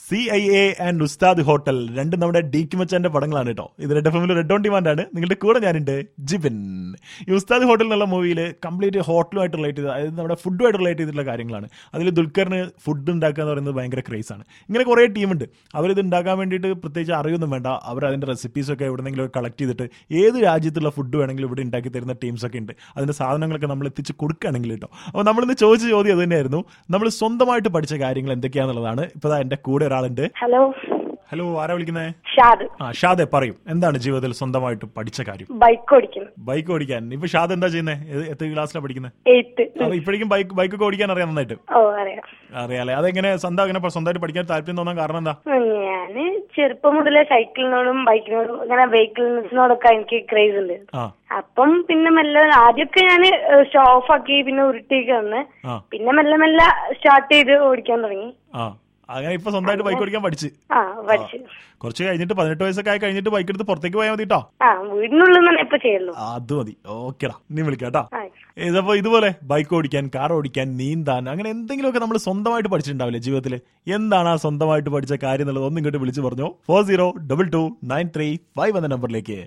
C I A and Ustad Hotel രണ്ടും നമ്മുടെ D കിമച്ചാന്റെ പടങ്ങളാണ് കേട്ടോ ഇത് റെഡ് എഫ് എമ്മിൽ റെഡ് ഓൺ ഡിമാൻഡ് ആണ് നിങ്ങളുടെ കൂടെ ഞാനുണ്ട് ജിബിൻ ഈ ഉസ്താദ് ഹോട്ടൽ എന്നുള്ള മൂവിയിൽ കംപ്ലീറ്റ് ഹോട്ടലുമായിട്ട് റിലേറ്റ് ചെയ്ത് അതായത് നമ്മുടെ ഫുഡുമായിട്ട് റിലേറ്റ് ചെയ്തിട്ടുള്ള കാര്യങ്ങളാണ് അതിൽ ദുൽഖറിന് ഫുഡ് ഉണ്ടാക്കുക എന്ന് പറയുന്നത് ഭയങ്കര ക്രേസ് ആണ് ഇങ്ങനെ കുറേ ടീമുണ്ട് അവരിത് ഉണ്ടാക്കാൻ വേണ്ടിയിട്ട് പ്രത്യേകിച്ച് അറിയൊന്നും വേണ്ട അവർ അതിന്റെ റെസിപ്പീസൊക്കെ എവിടെന്നെങ്കിലും കളക്ട് ചെയ്തിട്ട് ഏത് രാജ്യത്തുള്ള ഫുഡ് വേണമെങ്കിലും ഇവിടെ ഉണ്ടാക്കി തരുന്ന ടീംസ് ഒക്കെ ഉണ്ട് അതിന്റെ സാധനങ്ങളൊക്കെ നമ്മൾ എത്തിച്ച് കൊടുക്കുകയാണെങ്കിൽ കേട്ടോ അപ്പോൾ നമ്മളിന്ന് ചോദിച്ച ചോദ്യം അത് തന്നെയായിരുന്നു നമ്മൾ സ്വന്തമായിട്ട് പഠിച്ച കാര്യങ്ങൾ എന്തൊക്കെയാണെന്നുള്ളതാണ് ഇപ്പോൾ എന്റെ കൂടെ ഒരാളുണ്ട് ഹലോ ഹലോ ആരാ വിളിക്കുന്നത് ഷാദ് ആ ഷാദെ പറയും എന്താണ് ജീവിതത്തിൽ സ്വന്തമായിട്ട് പഠിച്ച കാര്യം ബൈക്ക് ഓടിക്കുന്നു ബൈക്ക് ഓടിക്കാൻ ഇപ്പൊ ഷാദ് എന്താ ചെയ്യുന്നത് എത്ര ക്ലാസ്സിലാണ് പഠിക്കുന്നത് എയ്ത്ത് അപ്പൊ ഇപ്പോഴേക്കും ബൈക്ക് ബൈക്കൊക്കെ ഓടിക്കാൻ അറിയാം നന്നായിട്ട് ഓ അറിയാം അറിയാലേ അതെങ്ങനെ സ്വന്തം അങ്ങനെ പ- സ്വന്തമായിട്ട് പഠിക്കാൻ താല്പര്യം തോന്നാൻ കാരണം എന്താ ഞാന് ചെറുപ്പം മുതലേ സൈക്കിളിനോടും ബൈക്കിനോടും അങ്ങനെ വെഹിക്കിൾസിനോടൊക്കെ എനിക്ക് ക്രേസ് ഉണ്ട് ആ അപ്പം പിന്നെ മെല്ലെ ആദ്യമൊക്കെ ഞാൻ ഷോ ഓഫ് ആക്കി പിന്നെ ഉരുട്ടിയൊക്കെ വന്ന് ആ പിന്നെ മെല്ലെ മെല്ലെ സ്റ്റാർട്ട് ചെയ്ത് ഓടിക്കാൻ തുടങ്ങി ആ അങ്ങനെ ഇപ്പൊ സ്വന്തമായിട്ട് ബൈക്ക് ഓടിക്കാൻ പഠിച്ച് ആ പഠിച്ചു കുറച്ച് കഴിഞ്ഞിട്ട് പതിനെട്ട് വയസ്സൊക്കെ ആയി കഴിഞ്ഞിട്ട് ബൈക്ക് എടുത്ത് പുറത്തേക്ക് പോയാൽ മതി കേട്ടോ ആ വീടിനുള്ളിൽ തന്നെ ഇപ്പൊ ചെയ്യുള്ളൂ അത് മതി ഓക്കെടാ നീ വിളിക്കാം കേട്ടോ ആ ഇതപ്പോ ഇതുപോലെ ബൈക്ക് ഓടിക്കാൻ കാർ ഓടിക്കാൻ നീന്താൻ അങ്ങനെ എന്തെങ്കിലുമൊക്കെ നമ്മൾ സ്വന്തമായിട്ട് പഠിച്ചിട്ടുണ്ടാവില്ലേ ജീവിതത്തിൽ എന്താണ് ആ സ്വന്തമായിട്ട് പഠിച്ച കാര്യം എന്നുള്ളത് ഒന്ന് ഇങ്ങോട്ട് വിളിച്ചു പറഞ്ഞോ four zero double two nine three five എന്ന നമ്പറിലേക്ക്